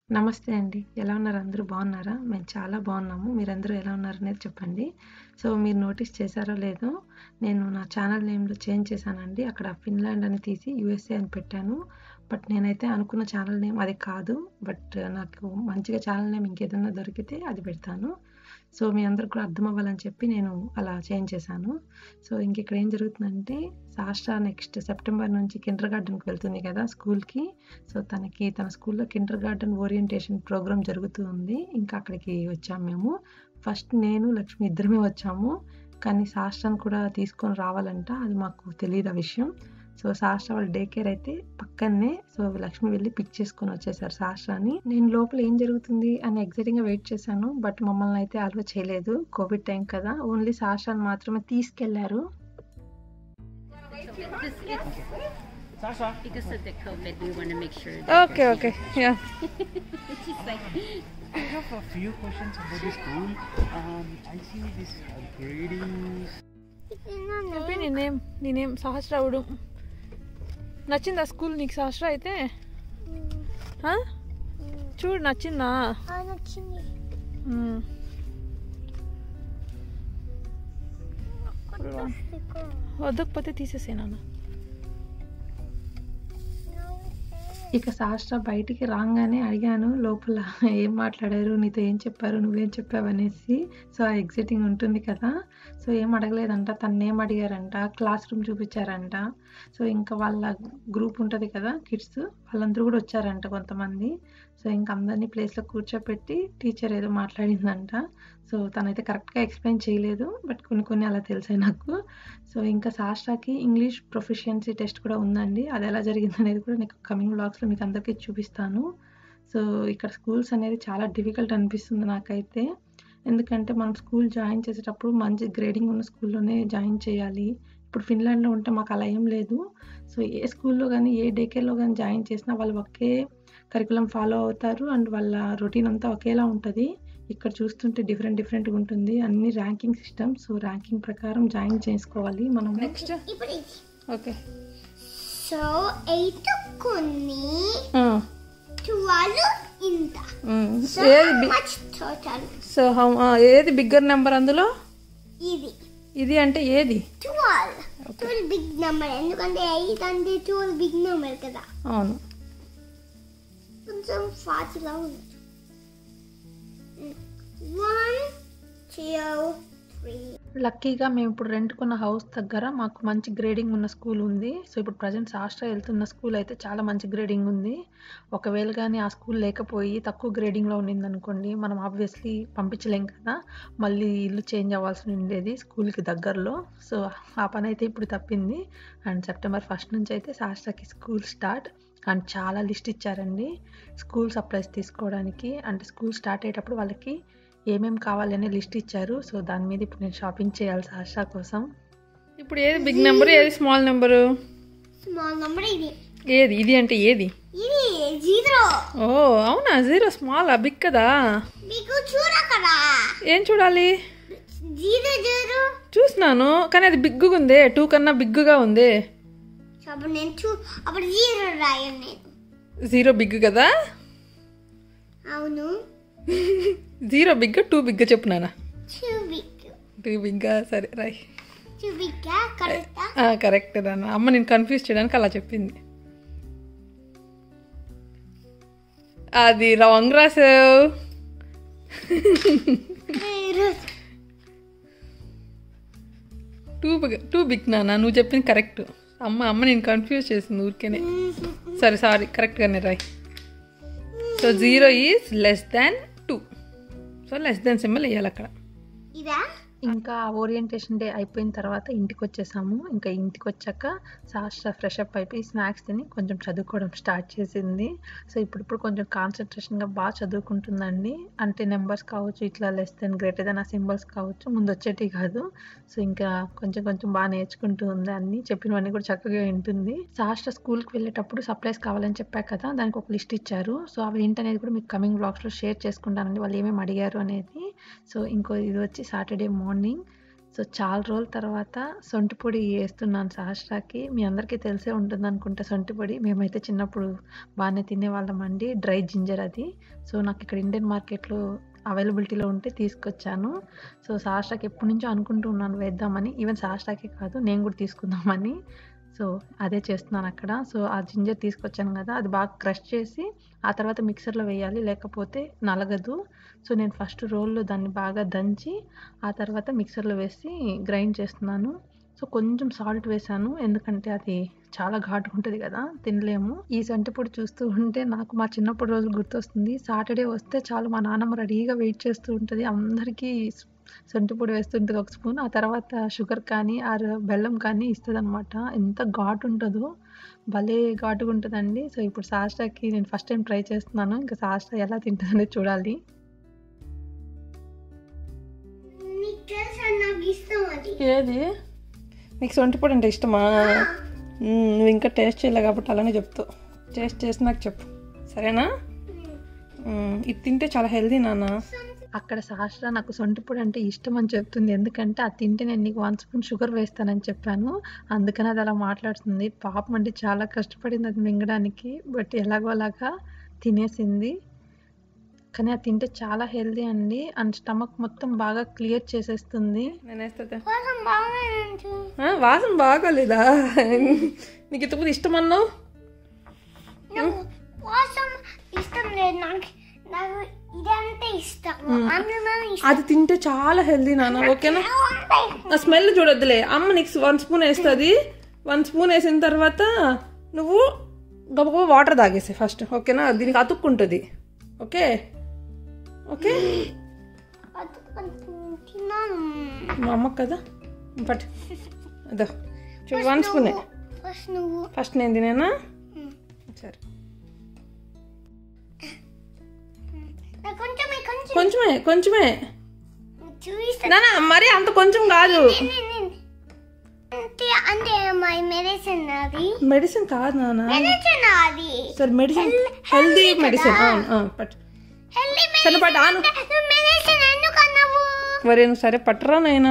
నమస్తే అండి. ఎలా ఉన్నారు అందరూ బాగున్నారా? మేము చాలా బాగున్నాము. మీరందరూ ఎలా ఉన్నారనేది చెప్పండి. సో, మీరు నోటీస్ చేశారో లేదో నేను నా ఛానల్ నేమ్‌లో చేంజ్ చేశానండి. అక్కడ ఫిన్లాండ్ అని తీసి యూఎస్ఏ అని పెట్టాను. బట్ నేనైతే అనుకున్న ఛానల్ నేమ్ అది కాదు. బట్ నాకు మంచిగా ఛానల్ నేమ్ ఇంకేదన్నా దొరికితే అది పెడతాను. సో, మీ అందరికి కూడా అర్థం అవ్వాలని చెప్పి నేను అలా చేంజ్ చేశాను. సో, ఇంక ఇక్కడ ఏం జరుగుతుందంటే సాష్ట నెక్స్ట్ సెప్టెంబర్ నుంచి కిండర్ గార్టెన్‌కి వెళ్తుంది కదా స్కూల్‌కి. సో, తనకి తన స్కూల్‌లో కిండర్ గార్టెన్ ఓరియంటేషన్ ప్రోగ్రామ్ జరుగుతూ ఉంది. ఇంకా అక్కడికి వచ్చాము మేము. ఫస్ట్ నేను, లక్ష్మి ఇద్దరమే వచ్చాము. కానీ సాష్టను కూడా తీసుకొని రావాలంట. అది మాకు తెలీదు ఆ విషయం. సో, సాష్ట వాళ్ళ డే కేర్ అయితే పక్కనే. సో, లక్ష్మి వెళ్లి పిక్ చేసుకొని వచ్చేసారు సాష్టాని. నేను లోపల ఏం జరుగుతుంది అని ఎక్సైటింగ్‌గా వెయిట్ చేశాను. బట్ మమ్మల్ని అయితే అలౌ చేయలేదు. కోవిడ్ టైం కదా! ఓన్లీ సాష్టాని మాత్రమే తీసుకెళ్లారు. This it's Sasha. because of the COVID, we want to make sure. Okay, okay. Yeah. She's like, I have a few questions about the school. Um, I see this uh, grading. చెప్పి నీ name నీ name సహస్రావుడు నచ్చిందా school నీకు సహస్ర అయితే ఆ? చూడు నచ్చిందా మ్మ్. వద్దకపోతే తీసేసే నాన్న ఇక సాష్ట బయటికి రాగానే అడిగాను లోపల ఏం మాట్లాడారు నీతో ఏం చెప్పారు నువ్వేం చెప్పావు అనేసి సో ఆ ఎగ్జైటింగ్ ఉంటుంది కదా సో ఏం అడగలేదంట తను ఏం అడిగారంట క్లాస్ రూమ్ చూపించారంట సో ఇంకా వాళ్ళ గ్రూప్ ఉంటుంది కదా కిడ్స్ వాళ్ళందరూ కూడా వచ్చారంట కొంతమంది సో ఇంకా అందరినీ ప్లేస్లో కూర్చోపెట్టి టీచర్ ఏదో మాట్లాడిందంట సో తనైతే కరెక్ట్గా ఎక్స్ప్లెయిన్ చేయలేదు బట్ కొన్ని కొన్ని అలా తెలిసాయి నాకు సో ఇంకా సాష్టాకి ఇంగ్లీష్ ప్రొఫిషియన్సీ టెస్ట్ కూడా ఉందండి అది ఎలా జరిగింది అనేది కూడా నీకు కమింగ్ బ్లాగ్స్లో మీకు అందరికీ చూపిస్తాను సో ఇక్కడ స్కూల్స్ అనేది చాలా డిఫికల్ట్ అనిపిస్తుంది నాకైతే ఎందుకంటే మనం స్కూల్ జాయిన్ చేసేటప్పుడు మంచి గ్రేడింగ్ ఉన్న స్కూల్లోనే జాయిన్ చేయాలి ఇప్పుడు ఫిన్లాండ్లో ఉంటే మాకు అలా ఏం లేదు సో ఏ స్కూల్లో కానీ ఏ డే కేర్లో కానీ జాయిన్ చేసినా వాళ్ళు ఒకే కరికులం ఫాలో అవుతారు అండ్ వాళ్ళ రొటీన్ అంతా ఒకేలా ఉంటుంది ఇక్కడ చూస్తుంటే డిఫరెంట్ డిఫరెంట్గా ఉంటుంది అన్ని ర్యాంకింగ్ సిస్టమ్ సో ర్యాంకింగ్ ప్రకారం జాయిన్ చేసుకోవాలి మనం నెక్స్ట్ ఇప్పుడు ఇది. ఓకే సో ఎయిట్ కొన్ని ట్వెల్వ్ ఇంత సో ఏది బి- మచ్ టోటల్ సో హౌ- ఆ, ఏది బిగ్గర్ నెంబర్ అందులో ఇది ఇది అంటే ఏది ట్వెల్వ్ ట్వెల్వ్ బిగ్ నెంబర్ ఎందుకంటే ఎయిట్ అంటే ట్వెల్వ్ బిగ్ నెంబర్ కదా అవును కొంచెం ఫాస్ట్గా ఉంది వన్ టూ త్రీ లక్కీగా మేము ఇప్పుడు రెంట్కున్న హౌస్ దగ్గర మాకు మంచి గ్రేడింగ్ ఉన్న స్కూల్ ఉంది సో ఇప్పుడు ప్రజెంట్ సాస్ట్రా వెళ్తున్న స్కూల్ అయితే చాలా మంచి గ్రేడింగ్ ఉంది ఒకవేళ కానీ ఆ స్కూల్ లేకపోయి తక్కువ గ్రేడింగ్లో ఉండింది అనుకోండి మనం ఆబ్వియస్లీ పంపించలేం కదా మళ్ళీ ఇల్లు చేంజ్ అవ్వాల్సి ఉండేది స్కూల్కి దగ్గరలో సో ఆ పని అయితే ఇప్పుడు తప్పింది అండ్ సెప్టెంబర్ ఫస్ట్ నుంచి అయితే సాస్ట్రాకి స్కూల్ స్టార్ట్ అండ్ చాలా లిస్ట్ ఇచ్చారండి స్కూల్ సప్లైస్ తీసుకోవడానికి అంటే స్కూల్ స్టార్ట్ అయ్యేటప్పుడు వాళ్ళకి ఏమేమి కావాలనే లిస్ట్ ఇచ్చారు సో దాని మీద ఇప్పుడు నేను షాపింగ్ చేయాలి సాషా కోసం ఇప్పుడు ఏది బిగ్ నెంబర్ ఏది స్మాల్ నెంబరు స్మాల్ నెంబర్ ఇది ఏది ఇది అంటే ఏది ఇది జీరో ఓ అవునా జీరో స్మాల్ బిగ్ కదా మీకు చూడకరా ఏం చూడాలి జీరో జీరో చూసినాను కానీ అది బిగ్గుగా ఉందే టూ కన్నా బిగ్గుగా ఉంది సో అప్పుడు నేను చూ అప్పుడు జీరో రాయను నేను జీరో బిగ్ కదా అవును జీరో బిగ్ టూ బిగ్ చెప్పు నాన్న టూ బిగ్ టూ బిగ్గా సరే రాయ్ టూ బిగ్ కరెక్టా కరెక్ట్ నాన్న అమ్మ నేను కన్ఫ్యూజ్ చేయడానికి అలా చెప్పింది అది రాంగ్ రాసావు టూ బిగ్ టూ బిగ్ నాన్న నువ్వు చెప్పింది కరెక్ట్ అమ్మ అమ్మ నేను కన్ఫ్యూజ్ చేసింది ఊరికేనే సరే సారీ కరెక్ట్గానే రాయ్ so zero is less than two so less than symbol వేయాలి అక్కడ ఇదా ఇంకా ఓరియంటేషన్ డే అయిపోయిన తర్వాత ఇంటికి వచ్చేసాము ఇంకా ఇంటికి వచ్చాక సాష్ట ఫ్రెష్ అప్ అయిపోయి స్నాక్స్ తిని కొంచెం చదువుకోవడం స్టార్ట్ చేసింది సో ఇప్పుడిప్పుడు కొంచెం కాన్సన్ట్రేషన్గా బాగా చదువుకుంటుందండి అంటే నెంబర్స్ కావచ్చు ఇట్లా లెస్ దెన్ గ్రేటర్ దెన్ ఆ సింబల్స్ కావచ్చు ముందు వచ్చేటి కాదు సో ఇంకా కొంచెం కొంచెం బాగా నేర్చుకుంటూ ఉంది అన్ని చెప్పినవన్నీ కూడా చక్కగా వింటుంది సాష్ట స్కూల్కి వెళ్ళేటప్పుడు సప్లైస్ కావాలని చెప్పాక కదా దానికి ఒక లిస్ట్ ఇచ్చారు సో అవి ఏంటనేది కూడా మీకు కమింగ్ బ్లాగ్స్లో షేర్ చేసుకుంటానండి వాళ్ళు ఏమేమి అడిగారు అనేది సో ఇంకో ఇది వచ్చి సాటర్డే మార్నింగ్ సో చాలా రోజుల తర్వాత సొంటి పొడి వేస్తున్నాను సహస్రాకి మీ అందరికీ తెలిసే ఉంటుంది అనుకుంటా సొంటి పొడి మేమైతే చిన్నప్పుడు బాగానే తినేవాళ్ళమండి డ్రై జింజర్ అది సో నాకు ఇక్కడ ఇండియన్ మార్కెట్లో అవైలబిలిటీలో ఉంటే తీసుకొచ్చాను సో సహస్రాకి ఎప్పటి నుంచో అనుకుంటూ ఉన్నాను వేద్దామని ఈవెన్ సహస్రాకే కాదు నేను కూడా తీసుకుందామని సో అదే చేస్తున్నాను అక్కడ సో ఆ జింజర్ తీసుకొచ్చాను కదా అది బాగా క్రష్ చేసి ఆ తర్వాత మిక్సర్లో వేయాలి లేకపోతే నలగదు సో నేను ఫస్ట్ రోల్లో దాన్ని బాగా దంచి ఆ తర్వాత మిక్సర్లో వేసి గ్రైండ్ చేస్తున్నాను సో కొంచెం సాల్ట్ వేసాను ఎందుకంటే అది చాలా ఘాటుగా ఉంటుంది కదా తినలేము ఈ సంటిపొడి చూస్తూ ఉంటే నాకు మా చిన్నప్పుడు రోజులు గుర్తొస్తుంది సాటర్డే వస్తే చాలు మా నాన్నమ్మ రెడీగా వెయిట్ చేస్తూ ఉంటుంది అందరికీ సొంటిపొడి వేస్తుంటుంది ఒక స్పూన్ ఆ తర్వాత షుగర్ కానీ ఆ బెల్లం కానీ ఇస్తుంది అనమాట ఎంత ఘాటు ఉంటుందో భలే ఘాటుగా ఉంటుందండి సో ఇప్పుడు సాస్టాకి నేను ఫస్ట్ టైం ట్రై చేస్తున్నాను ఇంకా సాస్టా ఎలా తింటుందనేది చూడాలి నీకు తెలుసా నాకు ఇష్టం అది ఏది నీకు సొంటి పొడి అంటే ఇష్టమా మ్మ్, నువ్వు ఇంకా టేస్ట్ చేయలే కాబట్టి అలానే చెప్తావు టేస్ట్ చేసి నాకు చెప్పు సరేనా మ్మ్, ఇది తింటే చాలా హెల్దీ నాన్న అక్కడ సహస్ర నాకు సొంటిపొడి అంటే ఇష్టం అని చెప్తుంది ఎందుకంటే అది తింటే నేను నీకు వన్ స్పూన్ షుగర్ వేస్తానని చెప్పాను అందుకని అది అలా మాట్లాడుతుంది పాపం అంటే చాలా కష్టపడింది అది మింగడానికి బట్ ఎలాగో అలాగా తినేసింది కానీ అది తింటే చాలా హెల్దీ అండి అండ్ స్టమక్ మొత్తం బాగా క్లియర్ చేసేస్తుంది నేను వేస్తా కోసం బాగుంది వాసన బాగోలేదా నీకు ఇంతకుముందు ఇష్టం అన్నావు నాకు కోసం ఇష్టం లేదు నాకు నాకు ఇదంతా ఇష్టం అందులో ఇష్టం అది తింటే చాలా హెల్దీ నాన్న ఓకేనా ఆ స్మెల్ చూడొద్దులే అమ్మ నీకు వన్ స్పూన్ వేస్తుంది వన్ స్పూన్ వేసిన తర్వాత నువ్వు గబగబా వాటర్ తాగేసే ఫస్ట్ ఓకేనా దీనికి అతుక్కుంటుంది ఓకే ఓకే అది కొంచెం తిన్నాను మా అమ్మ కదా పట్టు అదో చూడు వన్ స్పూనే ఫస్ట్ నువ్వు ఫస్ట్ నేను తినేనా సరే నాకు కొంచెమే కొంచెం కొంచెమే కొంచెమే చూపిస్తా నానా మరి అంత కొంచెం కాదు అంటే అంటే మై మెడిసిన్ అది మెడిసిన్ కాదు నాన్న మెడిసిన్ అది సరే మెడిసిన్ హెల్దీ మెడిసిన్ పట్టు హెల్దీ సరే పట్టు ఆను మెడిసిన్ ఎందుకు అన్నావు మరి నువ్వు సరే పట్టరా నైనా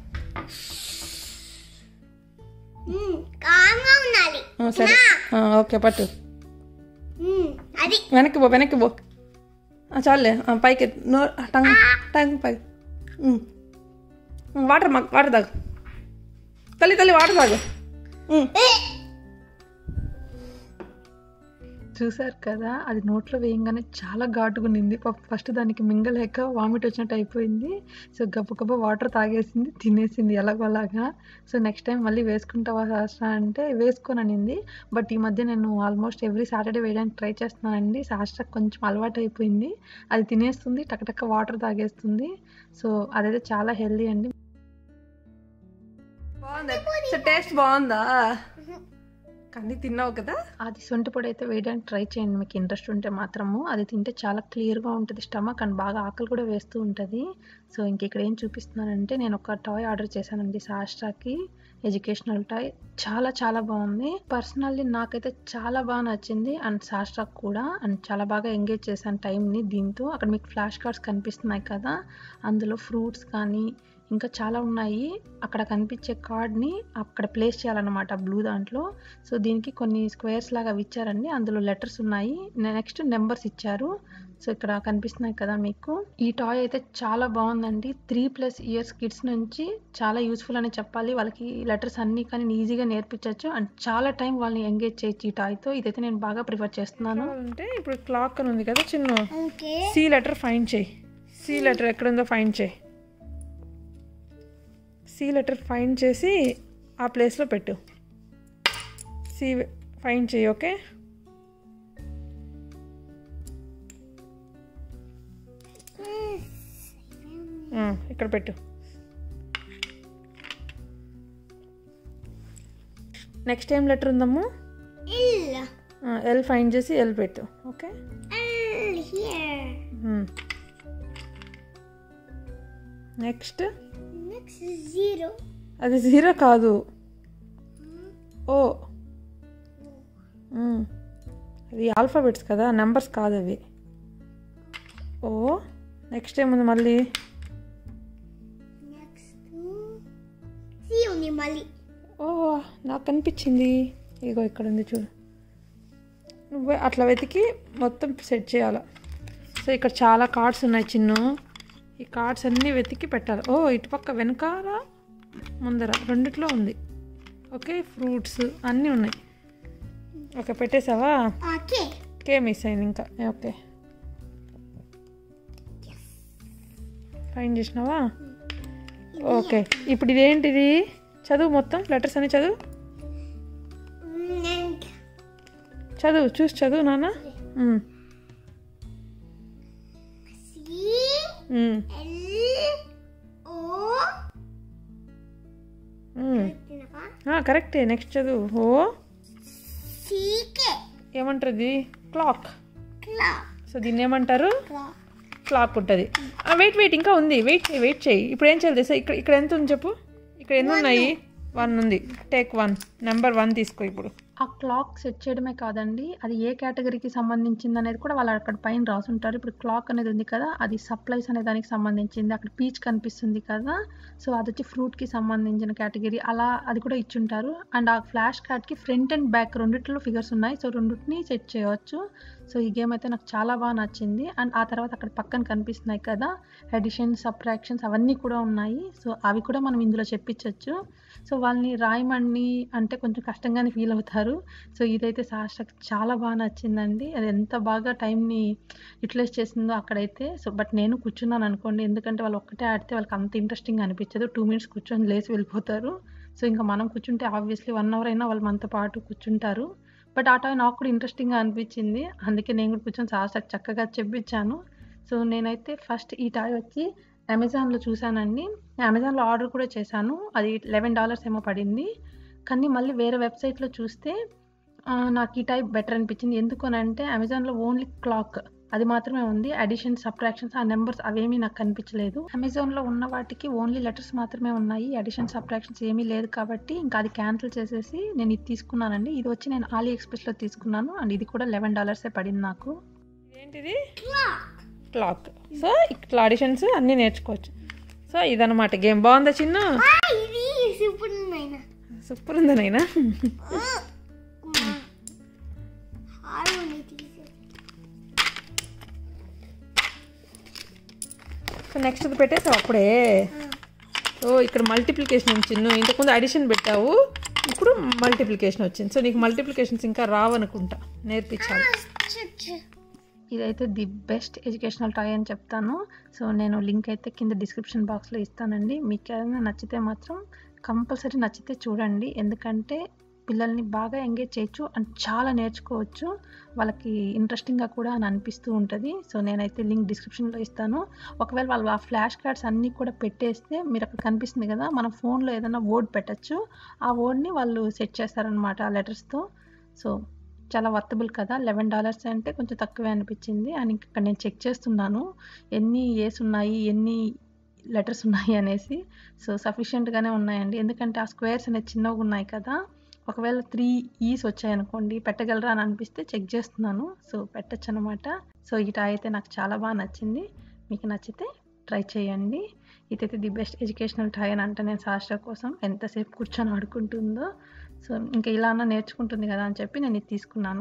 మ్మ్, కామ్గా ఉండాలి ఆ, సరే ఆ, ఓకే పట్టు మ్మ్, అది వెనక్కి పో వెనక్కి పో ఆ, చాలులే ఆ, పైకి ఎత్తు. నో టంగ్ టంగ్ పై ఉమ్. ఉమ్, వాటర్ మాకు వాటర్ తాగు తల్లి తల్లి వాటర్ తాగు ఉమ్. చూసారు కదా అది నోట్లో వేయంగానే చాలా ఘాటుగా ఉన్నింది పాపం ఫస్ట్ దానికి మింగలేక వామిట్ వచ్చినట్టు అయిపోయింది సో గబ్బ గబ్బ వాటర్ తాగేసింది తినేసింది ఎలాగోలాగా సో నెక్స్ట్ టైం మళ్ళీ వేసుకుంటావా శాస్త్ర అంటే వేసుకోననింది బట్ ఈ మధ్య నేను ఆల్మోస్ట్ ఎవ్రీ సాటర్డే వేయడానికి ట్రై చేస్తున్నానండి శాస్త్ర కొంచెం అలవాటు అయిపోయింది అది తినేస్తుంది టకటక వాటర్ తాగేస్తుంది సో అదైతే చాలా హెల్దీ అండి బాగుందా సో టేస్ట్ బాగుందా కానీ తిన్నావు కదా అది సొంటి పొడి అయితే వేయడానికి ట్రై చేయండి మీకు ఇంట్రెస్ట్ ఉంటే మాత్రము అది తింటే చాలా క్లియర్గా ఉంటుంది స్టమక్ అండ్ బాగా ఆకలి కూడా వేస్తూ ఉంటుంది సో ఇంక ఇక్కడ ఏం చూపిస్తున్నానంటే నేను ఒక టాయ్ ఆర్డర్ చేశానండి సాస్ట్రాకి ఎడ్యుకేషనల్ టాయ్ చాలా చాలా బాగుంది పర్సనల్లీ నాకైతే చాలా బాగా నచ్చింది అండ్ సాస్ట్రాక్ కూడా అండ్ చాలా బాగా ఎంగేజ్ చేశాను టైంని దీంతో అక్కడ మీకు ఫ్లాష్ కార్డ్స్ కనిపిస్తున్నాయి కదా అందులో ఫ్రూట్స్ కానీ ఇంకా చాలా ఉన్నాయి అక్కడ కనిపించే కార్డ్ని అక్కడ ప్లేస్ చేయాలన్నమాట బ్లూ దాంట్లో సో దీనికి కొన్ని స్క్వేర్స్ లాగా అవి ఇచ్చారండి అందులో లెటర్స్ ఉన్నాయి నెక్స్ట్ నెంబర్స్ ఇచ్చారు సో ఇక్కడ కనిపిస్తున్నాయి కదా మీకు ఈ టాయ్ అయితే చాలా బాగుందండి త్రీ ప్లస్ ఇయర్స్ కిడ్స్ నుంచి చాలా యూస్ఫుల్ అని చెప్పాలి వాళ్ళకి లెటర్స్ అన్ని కానీ ఈజీగా నేర్పించవచ్చు అండ్ చాలా టైం వాళ్ళని ఎంగేజ్ చేయొచ్చు ఈ టాయ్తో ఇదైతే నేను బాగా ప్రిఫర్ చేస్తున్నాను అంటే ఇప్పుడు క్లాక్ అని ఉంది కదా చిన్న ఓకే సి లెటర్ ఫైండ్ చేయి సి లెటర్ ఎక్కడుందో ఫైండ్ చేయి సి లెటర్ ఫైండ్ చేసి ఆ ప్లేస్లో పెట్టు సి ఫైండ్ చేయి ఓకే ఆ, ఇక్కడ పెట్టు నెక్స్ట్ ఏం లెటర్ ఉందమ్ము ఇల్ ఎల్ ఫైండ్ చేసి ఎల్ పెట్టు okay L here next next zero అది జీరో కాదు ఓ మ్మ్. అది ఆల్ఫాబెట్స్ కదా నెంబర్స్ కాదు అవి ఓ నెక్స్ట్ ఏముంది మళ్ళీ నెక్స్ట్ ఉంది మళ్ళీ ఓ నాకు కనిపించింది ఇగో ఇక్కడ ఉంది చూడు నువ్వే అట్లా వెతికి మొత్తం సెట్ చేయాలి సో ఇక్కడ చాలా కార్డ్స్ ఉన్నాయి చిన్ను ఈ కార్డ్స్ అన్నీ వెతికి పెట్టాలి ఓ ఇటుపక్క వెనకాల ముందర రెండిట్లో ఉంది ఓకే ఫ్రూట్స్ అన్నీ ఉన్నాయి ఓకే పెట్టేసావా ఓకే కే మిస్ అయింది ఇంకా ఓకే ఫైన్ చేసినావా ఓకే ఇప్పుడు ఇదేంటిది చదువు మొత్తం లెటర్స్ అన్ని చదువు చదువు చూసి చదువు నాన్న ఉమ్, సి ఉమ్, ఎల్ ఓ ఉమ్. ఆ, కరెక్టే నెక్స్ట్ చదువు ఓ సీకే ఏమంటారు ఇది క్లాక్ క్లా సో దీన్ని ఏమంటారు క్లా క్లాక్ ఉంటుంది వెయిట్ వెయిట్ ఇంకా ఉంది వెయిట్ చేయి వెయిట్ చేయి ఇప్పుడు ఏం చేయాలి తెలుసా ఇక్కడ ఇక్కడ ఎంత ఉంది చెప్పు ఇక్కడ ఎన్ని ఉన్నాయి వన్ ఉంది టేక్ వన్ నెంబర్ వన్ తీసుకో ఇప్పుడు ఆ క్లాక్ సెట్ చేయడమే కాదండి అది ఏ కేటగిరీకి సంబంధించింది అనేది కూడా వాళ్ళు అక్కడ పైన రాసుంటారు ఇప్పుడు క్లాక్ అనేది ఉంది కదా అది సప్లైస్ అనే దానికి సంబంధించింది అక్కడ పీచ్ కనిపిస్తుంది కదా సో అది వచ్చి ఫ్రూట్కి సంబంధించిన కేటగిరీ అలా అది కూడా ఇచ్చుంటారు అండ్ ఆ ఫ్లాష్ కార్డ్కి ఫ్రంట్ అండ్ బ్యాక్ రెండిట్లో ఫిగర్స్ ఉన్నాయి సో రెండింటిని సెట్ చేయవచ్చు సో ఈ గేమ్ అయితే నాకు చాలా బాగా నచ్చింది అండ్ ఆ తర్వాత అక్కడ పక్కన కనిపిస్తున్నాయి కదా ఎడిషన్ సబ్ట్రాక్షన్స్ అవన్నీ కూడా ఉన్నాయి సో అవి కూడా మనం ఇందులో చెప్పించవచ్చు సో వాళ్ళని రాయమని అంటే కొంచెం కష్టంగానే ఫీల్ అవుతారు సో ఇదైతే సాక్షాత్ చాలా బాగా నచ్చిందండి అది ఎంత బాగా టైంని యూటిలైజ్ చేసిందో అక్కడైతే సో బట్ నేను కూర్చున్నాను అనుకోండి ఎందుకంటే వాళ్ళు ఒక్కటే ఆడితే వాళ్ళకి అంత ఇంట్రెస్టింగ్ అనిపించదు టూ మినిట్స్ కూర్చొని లేచి వెళ్ళిపోతారు సో ఇంకా మనం కూర్చుంటే ఆబ్వియస్లీ వన్ అవర్ అయినా వాళ్ళు మనతో పాటు కూర్చుంటారు బట్ ఆ టైం నాకు కూడా ఇంట్రెస్టింగ్గా అనిపించింది అందుకే నేను కూడా కూర్చొని సాక్షాత్ చక్కగా చెప్పించాను సో నేనైతే ఫస్ట్ ఈ టాయ్ వచ్చి అమెజాన్లో చూశానండి అమెజాన్లో ఆర్డర్ కూడా చేశాను అది లెవెన్ డాలర్స్ ఏమో పడింది కానీ మళ్ళీ వేరే వెబ్సైట్లో చూస్తే ఆ, నాకు ఈ టైప్ బెటర్ అనిపించింది ఎందుకు అని అంటే అమెజాన్లో ఓన్లీ క్లాక్ అది మాత్రమే ఉంది అడిషన్ సబ్ట్రాక్షన్స్ ఆ నెంబర్స్ అవేమీ నాకు కనిపించలేదు అమెజాన్లో ఉన్న వాటికి ఓన్లీ లెటర్స్ మాత్రమే ఉన్నాయి అడిషన్ సబ్ట్రాక్షన్స్ ఏమీ లేదు కాబట్టి ఇంకా అది క్యాన్సిల్ చేసేసి నేను ఇది తీసుకున్నానండి ఇది వచ్చి నేను ఆలీ ఎక్స్ప్రెస్లో తీసుకున్నాను అండ్ ఇది కూడా లెవెన్ డాలర్సే పడింది నాకు ఏంటిది క్లాక్ సో ఇట్లా ఆడిషన్స్ అన్నీ నేర్చుకోవచ్చు సో ఇదన్నమాట గేమ్ బాగుందా చిన్న ఆ, ఇది సూపర్ నాయనా సూపర్ ఉందా నైనా హార్మోని తీసే సో నెక్స్ట్ పెట్టేసావు అప్పుడే ఓ ఇక్కడ మల్టిప్లికేషన్ వచ్చింది ఇంతకుముందు అడిషన్ పెట్టావు ఇప్పుడు మల్టిప్లికేషన్ వచ్చింది సో నీకు మల్టిప్లికేషన్స్ ఇంకా రావనుకుంటా నేర్పించాలి ఇదైతే ది బెస్ట్ ఎడ్యుకేషనల్ టాయ్ అని చెప్తాను సో నేను లింక్ అయితే కింద డిస్క్రిప్షన్ బాక్స్లో ఇస్తానండి మీకు ఏదైనా నచ్చితే మాత్రం కంపల్సరీ నచ్చితే చూడండి ఎందుకంటే పిల్లల్ని బాగా ఎంగేజ్ చేయొచ్చు అండ్ చాలా నేర్చుకోవచ్చు వాళ్ళకి ఇంట్రెస్టింగ్గా కూడా అని అనిపిస్తూ ఉంటుంది సో నేనైతే లింక్ డిస్క్రిప్షన్లో ఇస్తాను ఒకవేళ వాళ్ళు ఆ ఫ్లాష్ కార్డ్స్ అన్నీ కూడా పెట్టేస్తే మీరు అక్కడ కనిపిస్తుంది కదా మన ఫోన్లో ఏదైనా వర్డ్ పెట్టచ్చు ఆ వర్డ్ని వాళ్ళు సెట్ చేస్తారనమాట ఆ లెటర్స్తో సో చాలా వర్తబుల్ కదా లెవెన్ డాలర్స్ అంటే కొంచెం తక్కువే అనిపించింది అండ్ ఇంకా ఇక్కడ నేను చెక్ చేస్తున్నాను ఎన్ని ఏస్ ఉన్నాయి ఎన్ని లెటర్స్ ఉన్నాయి అనేసి సో సఫిషియెంట్గానే ఉన్నాయండి ఎందుకంటే ఆ స్క్వేర్స్ అనేవి చిన్నగా ఉన్నాయి కదా ఒకవేళ త్రీ ఈస్ వచ్చాయనుకోండి పెట్టగలరా అని అనిపిస్తే చెక్ చేస్తున్నాను సో పెట్టచ్చు అనమాట సో ఈ టాయ్ అయితే నాకు చాలా బాగా నచ్చింది మీకు నచ్చితే ట్రై చేయండి ఇదైతే ది బెస్ట్ ఎడ్యుకేషనల్ టాయ్ అని అంటే నేను శాస్త్ర కోసం ఎంతసేపు కూర్చొని ఆడుకుంటుందో సో ఇంకా ఇలా అన్నా నేర్చుకుంటుంది కదా అని చెప్పి నేను ఇది తీసుకున్నాను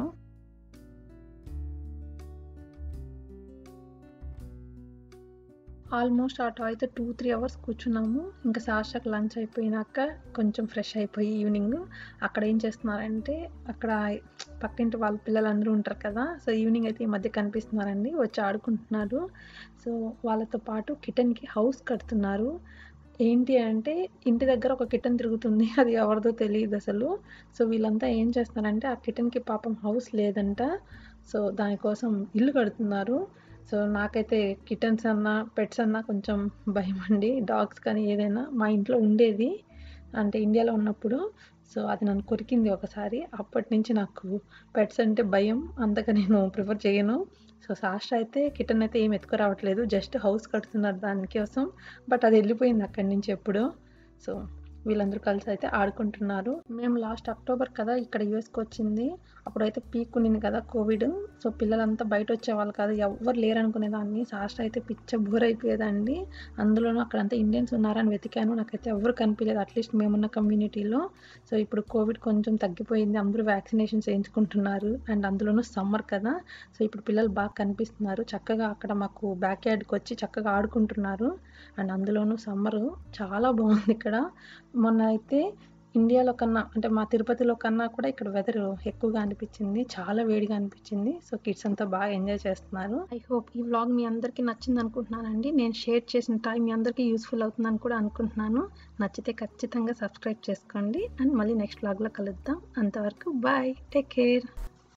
ఆల్మోస్ట్ ఆ టాయ్తో టూ త్రీ అవర్స్ కూర్చున్నాము ఇంకా సాక్షాక్ లంచ్ అయిపోయినాక కొంచెం ఫ్రెష్ అయిపోయి ఈవినింగ్ అక్కడ ఏం చేస్తున్నారంటే అక్కడ పక్కింటి వాళ్ళ పిల్లలు అందరూ ఉంటారు కదా సో ఈవినింగ్ అయితే ఈ మధ్య కనిపిస్తున్నారండి వచ్చి ఆడుకుంటున్నారు సో వాళ్ళతో పాటు కిటన్కి హౌస్ కడుతున్నారు ఏంటి అంటే ఇంటి దగ్గర ఒక కిటన్ తిరుగుతుంది అది ఎవరిదో తెలియదు అసలు సో వీళ్ళంతా ఏం చేస్తున్నారంటే ఆ కిటన్కి పాపం హౌస్ లేదంట సో దానికోసం ఇల్లు కడుతున్నారు సో నాకైతే కిటన్స్ అన్నా పెట్స్ అన్నా కొంచెం భయం అండి డాగ్స్ కానీ ఏదైనా మా ఇంట్లో ఉండేది అంటే ఇండియాలో ఉన్నప్పుడు సో అది నన్ను కొరికింది ఒకసారి అప్పటి నుంచి నాకు పెట్స్ అంటే భయం అంతగా నేను ప్రిఫర్ చేయను సో సాస్ట్ర అయితే కిటన్ అయితే ఏం ఎత్తుకురావట్లేదు జస్ట్ హౌస్ కడుతున్నారు దానికోసం బట్ అది వెళ్ళిపోయింది అక్కడి నుంచి ఎప్పుడో సో వీళ్ళందరూ కలిసి అయితే ఆడుకుంటున్నారు మేము లాస్ట్ అక్టోబర్ కదా ఇక్కడ యూఎస్కి వచ్చింది అప్పుడైతే పీక్ ఉండింది కదా కోవిడ్ సో పిల్లలంతా బయట వచ్చేవాళ్ళు కాదు ఎవ్వరు లేరు అనుకునేదాన్ని సాస్ట్ అయితే పిచ్చ బోర్ అయిపోయేదండి అందులోనూ అక్కడంతా ఇండియన్స్ ఉన్నారని వెతికాను నాకైతే ఎవరు కనిపించలేదు అట్లీస్ట్ మేమున్న కమ్యూనిటీలో సో ఇప్పుడు కోవిడ్ కొంచెం తగ్గిపోయింది అందరూ వ్యాక్సినేషన్స్ వేయించుకుంటున్నారు అండ్ అందులోనూ సమ్మర్ కదా సో ఇప్పుడు పిల్లలు బాగా కనిపిస్తున్నారు చక్కగా అక్కడ మాకు బ్యాక్ యార్డ్కి వచ్చి చక్కగా ఆడుకుంటున్నారు అండ్ అందులోనూ సమ్మర్ చాలా బాగుంది ఇక్కడ మొన్న అయితే ఇండియాలో కన్నా అంటే మా తిరుపతిలో కన్నా కూడా ఇక్కడ వెదర్ ఎక్కువగా అనిపించింది చాలా వేడిగా అనిపించింది సో కిడ్స్ అంతా బాగా ఎంజాయ్ చేస్తున్నారు ఐ హోప్ ఈ వ్లాగ్ మీ అందరికీ నచ్చింది అనుకుంటున్నానండి నేను షేర్ చేసిన టైం మీ అందరికీ యూస్ఫుల్ అవుతుందని కూడా అనుకుంటున్నాను నచ్చితే ఖచ్చితంగా సబ్స్క్రైబ్ చేసుకోండి అండ్ మళ్ళీ నెక్స్ట్ వ్లాగ్లో కలుద్దాం అంతవరకు బాయ్ టేక్ కేర్